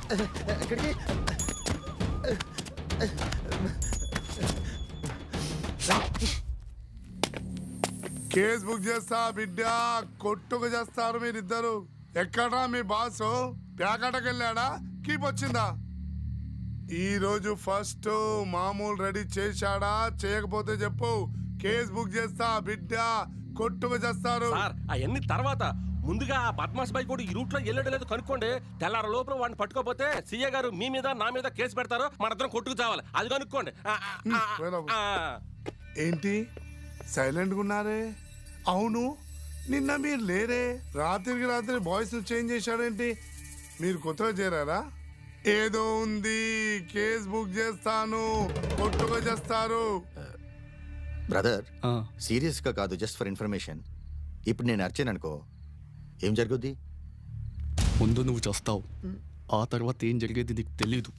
ఎక్కడికి case book చేస్తా బిడ్డ కొట్టుకు చేస్తారు మీరిద్దరు ఎక్కడా మీ బాసు ప్యాకటకెళ్ళాడా కీప్ వచ్చిందా ఈ రోజు ఫస్ట్ మామూలు రెడీ చేశాడా చేయకపోతే చెప్పు కేసు బుక్ చేస్తా బిడ్డ కొట్టుకు చేస్తారు సార్ అవన్నీ తర్వాత ముందుగా ఆ బద్మాస్ బై కూడా ఈ రూట్ లో వెళ్ళడం లేదు కనుక్కోండి తెల్లార లోపల వాడిని పట్టుకోపోతే సీఏ గారు మీ మీద నా మీద కేసు పెడతారు మనిద్దరం కొట్టుకు చావాలి అది కనుక్కోండి ఆ, ఆ, ఆ, ఆ. ఏంటి సైలెంట్ గా ఉన్నారే అవును నిన్న మీరు లేరే రాత్రికి రాత్రి బాయ్స్ చేంజ్ చేశాడేంటి మీరు కొత్తగా చేరారా ఏదో ఉంది కేస్ బుక్ చేస్తాను కొట్టుగా చేస్తారు బ్రదర్ సీరియస్ గా కాదు జస్ట్ ఫర్ ఇన్ఫర్మేషన్ ఇప్పుడు నేను అర్చన అనుకో ఏం జరుగుద్ది ముందు నువ్వు చేస్తావు ఆ తర్వాత ఏం జరిగేది నీకు తెలీదు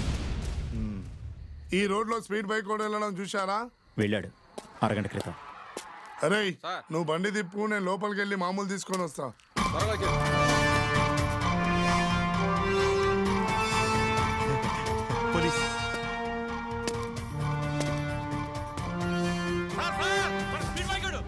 ఈ రోడ్ లో స్పీడ్ బైక్ కూడా వెళ్ళడం చూశారా వెళ్ళాడు అరగంట క్రితం అరే నువ్వు బండి తిప్పు నేను లోపలికి వెళ్ళి మామూలు తీసుకొని వస్తా పోలీస్ సార్, సార్, మన స్పీడ్ బైకుడు.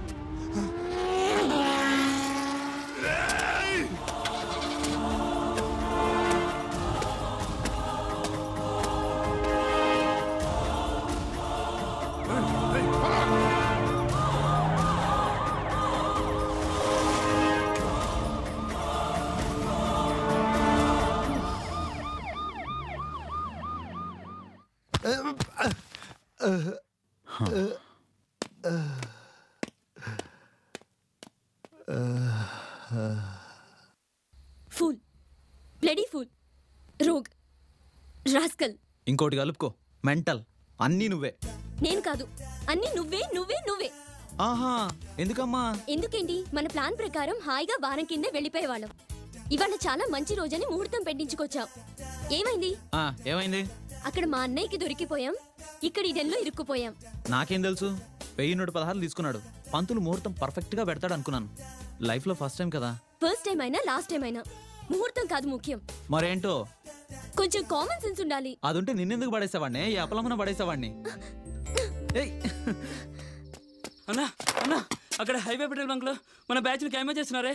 Fool bloody fool rogue rascal ఇంకోటి కలుపుకో మెంటల్ అన్నీ నువ్వే నేను కాదు అన్ని నువ్వే నువ్వే నువ్వే ఆహా ఎందుకమ్మా ఎందుకేంటి మన ప్లాన్ ప్రకారం హాయిగా వారం కింద వెళ్ళిపోయేవాళ్ళం ఇవాళ చాలా మంచి రోజని ముహూర్తం పెట్టించుకొచ్చాం ఏమైంది ఆ, ఏమైంది అక్కడ మా అన్నయ్యకి దొరికిపోయాం ఇక్కడ ఇడెల్లో ఇరుక్కుపోయాం నాకేం తెలుసు వెయ్యి నూట పదహారు తీసుకున్నాడు పంతులు ముహూర్తం పర్ఫెక్ట్ గా పెడతాడు అనుకున్నాను లైఫ్ లో ఫస్ట్ టైం కదా ఫస్ట్ టైం అయినా లాస్ట్ టైం అయినా ముహూర్తం కాదు ముఖ్యం మరేంటో కొంచెం కామన్ సెన్స్ ఉండాలి అదుంటే నిన్నెందుకు పడేసేవాడిని ఈ అప్పలమ్మన పడేసేవాడిని ఏయ్ అన్నా అన్నా అక్కడ హైవే పెట్రోల్ బంక్ లో మన బ్యాచ్ ని క్యామే చేస్తున్నారే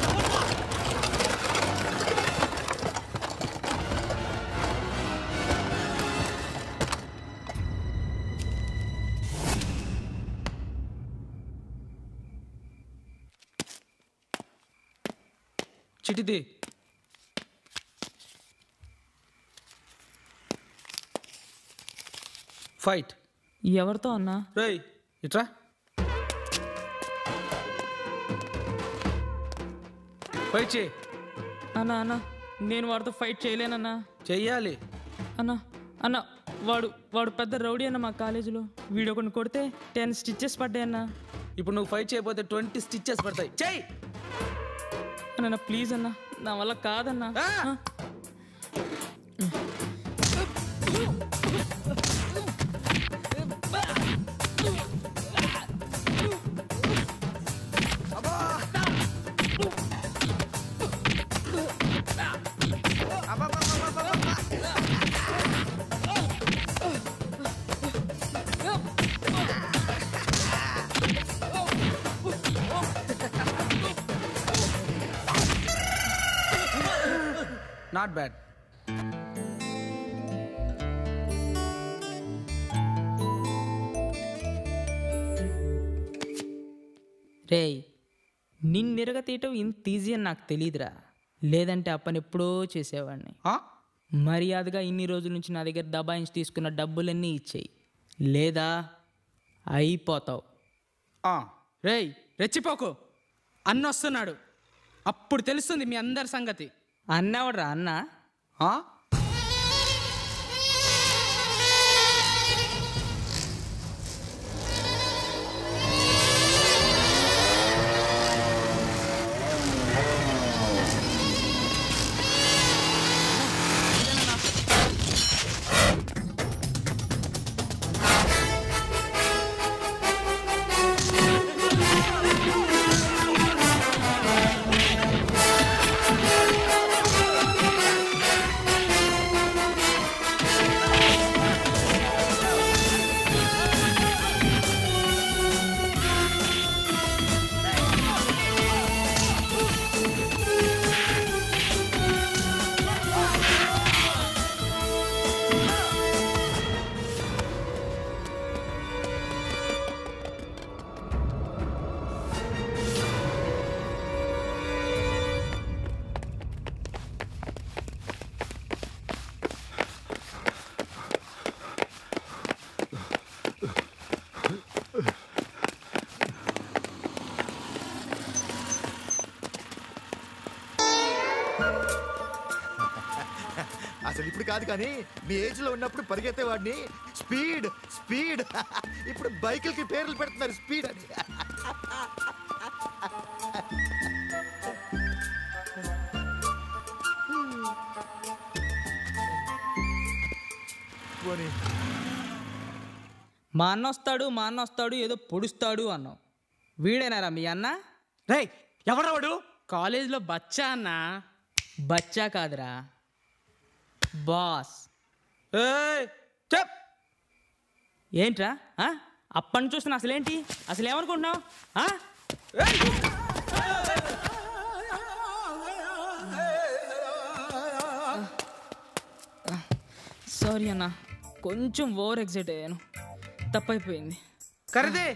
చిటిది ఫైట్ ఎవరితో అన్నా రేయ్ ఇట్రా ఫైట్ చేయి అన్నా అన్నా నేను వాడితో ఫైట్ చేయలేనన్నా చెయ్యాలి అన్నా అన్న వాడు వాడు పెద్ద రౌడీ అన్న మా కాలేజీలో వీడు ఒకటి కొడితే టెన్ స్టిచ్చెస్ పడ్డాయన్నా ఇప్పుడు నువ్వు ఫైట్ చేయకపోతే ట్వంటీ స్టిచ్చెస్ పడతాయి చెయ్యి అన్న ప్లీజ్ అన్నా నా వల్ల కాదన్నా ఆ? నాట్ బ్యాడ్ రేయ్ నిన్నెరగ తీయటం ఇంత ఈజీ అని నాకు తెలియదురా లేదంటే ఆ పని ఎప్పుడో చేసేవాడిని మర్యాదగా ఇన్ని రోజుల నుంచి నా దగ్గర దబాయించి తీసుకున్న డబ్బులన్నీ ఇచ్చేయి లేదా అయిపోతావు రేయ్ రెచ్చిపోకు అన్న వస్తున్నాడు అప్పుడు తెలుస్తుంది మీ అందరి సంగతి అన్నవాడ్రా అన్న ఆ అసలు ఇప్పుడు కాదు కానీ మీ ఏజ్ లో ఉన్నప్పుడు పరిగెత్తే వాడిని స్పీడ్ స్పీడ్ ఇప్పుడు బైకులకి పేర్లు పెడుతున్నారు స్పీడ్ అని పోనీ మా అన్న వస్తాడు మా అన్న వస్తాడు ఏదో పొడుస్తాడు అన్నావు వీడేనారా మీ అన్న రే ఎవరా వాడు కాలేజీలో బచ్చా అన్న బచ్చా కాదురా బాస్ ఏయ్, చెప్ ఏంట్రా ఆ? అప్పటి నుంచి చూస్తున్నా అసలేంటి అసలు ఏమనుకుంటున్నావు ఆ? ఏయ్! సారీ అన్న కొంచెం ఓవర్ ఎగ్జైట్ అయ్యాను తప్పైపోయింది కరదే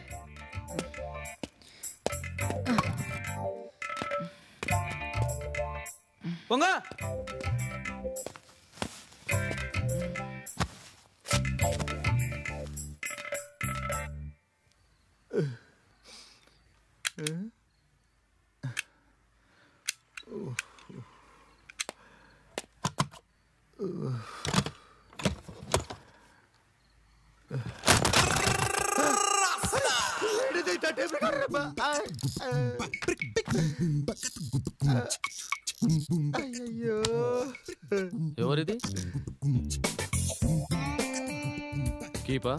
పొంగ అయ్యో ఎవరిది కీపా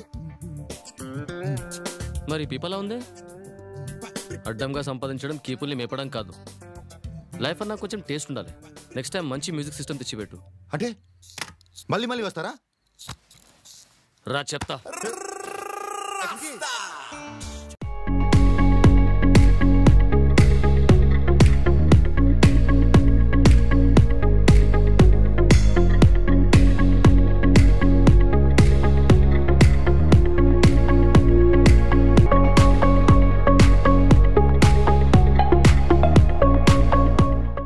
మరి పీపలా ఉంది అడ్డంగా సంపాదించడం కీపుల్ని మేపడం కాదు లైఫ్ అన్నా కొంచెం టేస్ట్ ఉండాలి నెక్స్ట్ టైం మంచి మ్యూజిక్ సిస్టమ్ తెచ్చిపెట్టు అంటే మళ్ళీ మళ్ళీ వస్తారా రా చెప్తా